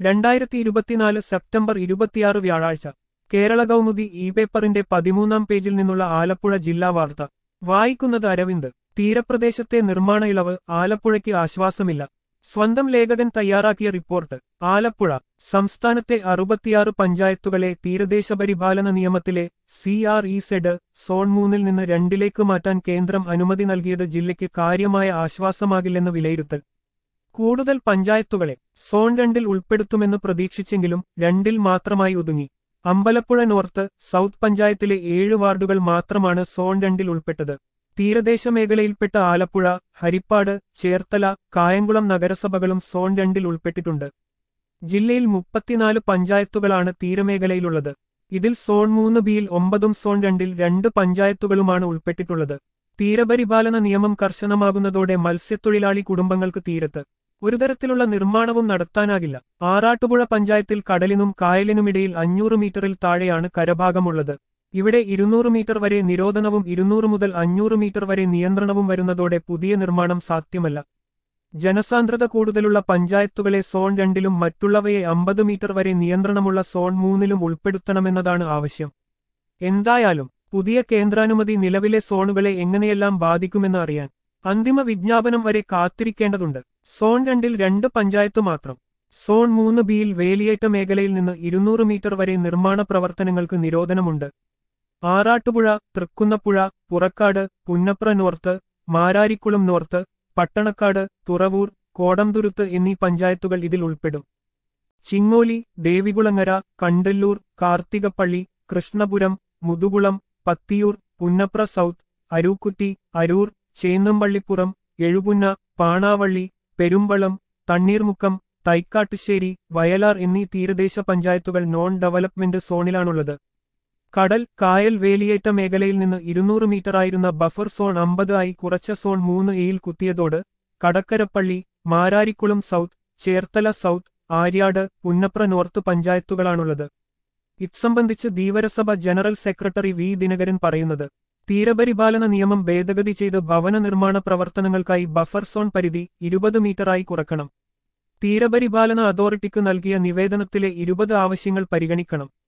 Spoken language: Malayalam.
രണ്ടായിരത്തി ഇരുപത്തിനാല് സെപ്റ്റംബർ ഇരുപത്തിയാറ് വ്യാഴാഴ്ച കേരള കൗമുദി ഇ പേപ്പറിന്റെ പതിമൂന്നാം പേജിൽ നിന്നുള്ള ആലപ്പുഴ ജില്ലാ വാർത്ത വായിക്കുന്നത് അരവിന്ദ് തീരപ്രദേശത്തെ നിർമ്മാണ ഇളവ് ആലപ്പുഴയ്ക്ക് ആശ്വാസമില്ല സ്വന്തം ലേഖകൻ തയ്യാറാക്കിയ റിപ്പോർട്ട് ആലപ്പുഴ സംസ്ഥാനത്തെ അറുപത്തിയാറ് പഞ്ചായത്തുകളെ തീരദേശ പരിപാലന നിയമത്തിലെ C R E Z zone മൂന്നിൽ നിന്ന് രണ്ടിലേക്ക് മാറ്റാൻ കേന്ദ്രം അനുമതി നൽകിയത് ജില്ലയ്ക്ക് കാര്യമായ ആശ്വാസമാകില്ലെന്ന് വിലയിരുത്തൽ കൂടുതൽ പഞ്ചായത്തുകളെ സോൺ രണ്ടിൽ ഉൾപ്പെടുത്തുമെന്ന് പ്രതീക്ഷിച്ചെങ്കിലും രണ്ടിൽ മാത്രമായി ഒതുങ്ങി അമ്പലപ്പുഴ നോർത്ത് സൗത്ത് പഞ്ചായത്തിലെ ഏഴ് വാർഡുകൾ മാത്രമാണ് സോൺ രണ്ടിൽ ഉൾപ്പെട്ടത് തീരദേശ മേഖലയിൽപ്പെട്ട ആലപ്പുഴ ഹരിപ്പാട് ചേർത്തല കായംകുളം നഗരസഭകളും സോൺ രണ്ടിൽ ഉൾപ്പെട്ടിട്ടുണ്ട് ജില്ലയിൽ മുപ്പത്തിനാല് പഞ്ചായത്തുകളാണ് തീരമേഖലയിലുള്ളത് ഇതിൽ സോൺ മൂന്ന് ബിയിൽ ഒമ്പതും സോൺ രണ്ടിൽ രണ്ട് പഞ്ചായത്തുകളുമാണ് ഉൾപ്പെട്ടിട്ടുള്ളത് തീരപരിപാലന നിയമം കർശനമാകുന്നതോടെ മത്സ്യത്തൊഴിലാളി കുടുംബങ്ങൾക്ക് തീരത്ത് ഒരു തരത്തിലുള്ള നിർമ്മാണവും നടത്താനാകില്ല ആറാട്ടുപുഴ പഞ്ചായത്തിൽ കടലിനും കായലിനുമിടയിൽ അഞ്ഞൂറ് മീറ്ററിൽ താഴെയാണ് കരഭാഗമുള്ളത് ഇവിടെ ഇരുന്നൂറ് മീറ്റർ വരെ നിരോധനവും ഇരുന്നൂറ് മുതൽ അഞ്ഞൂറ് മീറ്റർ വരെ നിയന്ത്രണവും വരുന്നതോടെ പുതിയ നിർമ്മാണം സാധ്യമല്ല ജനസാന്ദ്രത കൂടുതലുള്ള പഞ്ചായത്തുകളെ സോൺ രണ്ടിലും മറ്റുള്ളവയെ അമ്പത് മീറ്റർ വരെ നിയന്ത്രണമുള്ള സോൺ മൂന്നിലും ഉൾപ്പെടുത്തണമെന്നതാണ് ആവശ്യം എന്തായാലും പുതിയ കേന്ദ്രാനുമതി നിലവിലെ സോണുകളെ എങ്ങനെയെല്ലാം ബാധിക്കുമെന്ന് അറിയാൻ അന്തിമ വിജ്ഞാപനം വരെ കാത്തിരിക്കേണ്ടതുണ്ട് സോൺ രണ്ടിൽ രണ്ട് പഞ്ചായത്ത് മാത്രം സോൺ മൂന്ന് ബിയിൽ വേലിയേറ്റ മേഖലയിൽ നിന്ന് ഇരുന്നൂറ് മീറ്റർ വരെ നിർമ്മാണ പ്രവർത്തനങ്ങൾക്ക് നിരോധനമുണ്ട് ആറാട്ടുപുഴ തൃക്കുന്നപ്പുഴ പുറക്കാട് പുന്നപ്ര നോർത്ത് മാരാരിക്കുളം നോർത്ത് പട്ടണക്കാട് തുറവൂർ കോടംതുരുത്ത് എന്നീ പഞ്ചായത്തുകൾ ഇതിൽ ഉൾപ്പെടും ചിങ്ങോലി ദേവികുളങ്ങര കണ്ടല്ലൂർ കാർത്തികപ്പള്ളി കൃഷ്ണപുരം മുതുകുളം പത്തിയൂർ പുന്നപ്ര സൗത്ത് അരൂക്കുറ്റി അരൂർ ചേന്നമ്പള്ളിപ്പുറം എഴുപുന്ന പാണാവള്ളി പെരുമ്പളം തണ്ണീർമുക്കം തൈക്കാട്ടുശ്ശേരി വയലാർ എന്നീ തീരദേശ പഞ്ചായത്തുകൾ നോൺ ഡെവലപ്മെന്റ് സോണിലാണുള്ളത് കടൽ കായൽ വേലിയേറ്റ മേഖലയിൽ നിന്ന് ഇരുന്നൂറ് മീറ്ററായിരുന്ന ബഫർ സോൺ അമ്പത് ആയി കുറച്ച സോൺ മൂന്ന് എയിൽ Kuthiyathode Kadakkarappally Mararikulam south Cherthala south Aryad Punnapra north പഞ്ചായത്തുകളാണുള്ളത് ഇത്സംബന്ധിച്ച് Dheevarasabha general secretary V Dinakaran പറയുന്നത് തീരപരിപാലന നിയമം ഭേദഗതി ചെയ്ത് ഭവന നിർമ്മാണ പ്രവർത്തനങ്ങൾക്കായി ബഫർ സോൺ പരിധി ഇരുപത് മീറ്ററായി കുറക്കണം തീരപരിപാലന അതോറിറ്റിക്ക് നൽകിയ നിവേദനത്തിലെ ഇരുപത് ആവശ്യങ്ങൾ പരിഗണിക്കണം